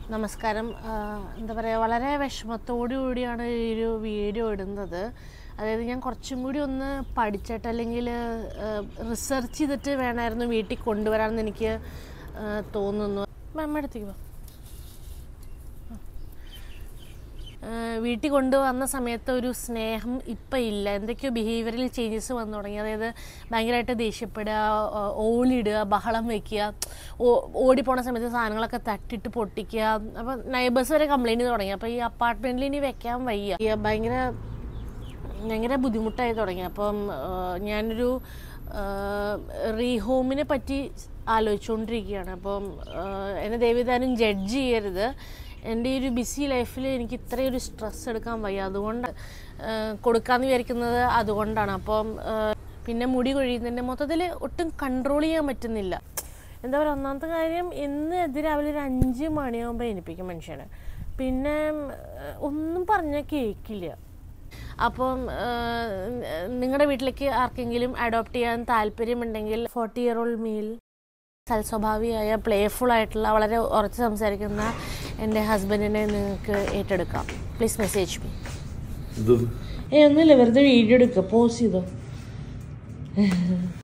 നമസ്കാരം ആ, എന്താ പറയുക വളരെ വിഷമത്തോടു കൂടിയാണ് ഈ ഒരു വീഡിയോ ഇടുന്നത് അതായത് ഞാൻ കുറച്ചും കൂടി ഒന്ന് പഠിച്ചിട്ട് അല്ലെങ്കിൽ റിസർച്ച് ചെയ്തിട്ട് വേണമായിരുന്നു വീട്ടിൽ കൊണ്ടുവരാമെന്ന് എനിക്ക് ആ, തോന്നുന്നു അമ്മ അടുത്തേക്ക് പോ ഏഹ് വീട്ടിൽ കൊണ്ടുവന്ന സമയത്ത് ഒരു സ്നേഹം ഇപ്പം ഇല്ല എന്തൊക്കെയോ ബിഹേവിയറിൽ ചേഞ്ചസ് വന്നു തുടങ്ങി അതായത് ഭയങ്കരമായിട്ട് ദേഷ്യപ്പെടുക ഓ- ഓളിടുക ബഹളം വയ്ക്കുക ഓ- ഓടിപ്പോണ സമയത്ത് സാധനങ്ങളൊക്കെ തട്ടിട്ട് പൊട്ടിക്കുക അപ്പം നൈബേഴ്സ് വരെ കംപ്ലൈൻറ്റ് തുടങ്ങി അപ്പോൾ ഈ അപ്പാർട്ട്മെൻറ്റിൽ ഇനി വെക്കാൻ വയ്യ ഈ ഭയങ്കര ഭയങ്കര ബുദ്ധിമുട്ടായി തുടങ്ങി അപ്പം ഏഹ് ഞാനൊരു റീഹോമിനെ പറ്റി ആലോചിച്ചുകൊണ്ടിരിക്കുകയാണ് അപ്പം ഏഹ് എന്നെ ദൈവതാനും ജഡ്ജ് ചെയ്യരുത് എൻ്റെ ഈ ഒരു ബിസി ലൈഫിൽ എനിക്ക് ഇത്രയും ഒരു സ്ട്രെസ് എടുക്കാൻ വയ്യ അതുകൊണ്ട് ഏഹ് കൊടുക്കാമെന്ന് വിചാരിക്കുന്നത് അതുകൊണ്ടാണ് അപ്പം ഏഹ് പിന്നെ മുടി കൊഴിയുന്നതിൻ്റെ മൊത്തത്തിൽ ഒട്ടും കൺട്രോൾ ചെയ്യാൻ പറ്റുന്നില്ല എന്താ പറയുക ഒന്നാമത്തെ കാര്യം ഇന്ന് എതിരെ രാവിലെ ഒരു അഞ്ച് മണിയാകുമ്പോൾ എനിപ്പിക്കും മനുഷ്യനെ പിന്നെ ഏഹ് ഒന്നും പറഞ്ഞാൽ കേൾക്കില്ല അപ്പം നിങ്ങളുടെ വീട്ടിലേക്ക് ആർക്കെങ്കിലും അഡോപ്റ്റ് ചെയ്യാൻ താല്പര്യമുണ്ടെങ്കിൽ ഫോർട്ടി ഇയർ ഓൾഡ് മീൽ സൽസ്വഭാവിയായ പ്ലേഫുൾ ആയിട്ടുള്ള വളരെ ഉറച്ച് സംസാരിക്കുന്ന എൻ്റെ ഹസ്ബൻഡിനെ നിങ്ങൾക്ക് ഏറ്റെടുക്കാം പ്ലീസ് മെസ്സേജ് മീ ഇത് ഏ ഒന്നുമില്ല വെറുതെ വീഡിയോ എടുക്കുക പോസ് ചെയ്തോ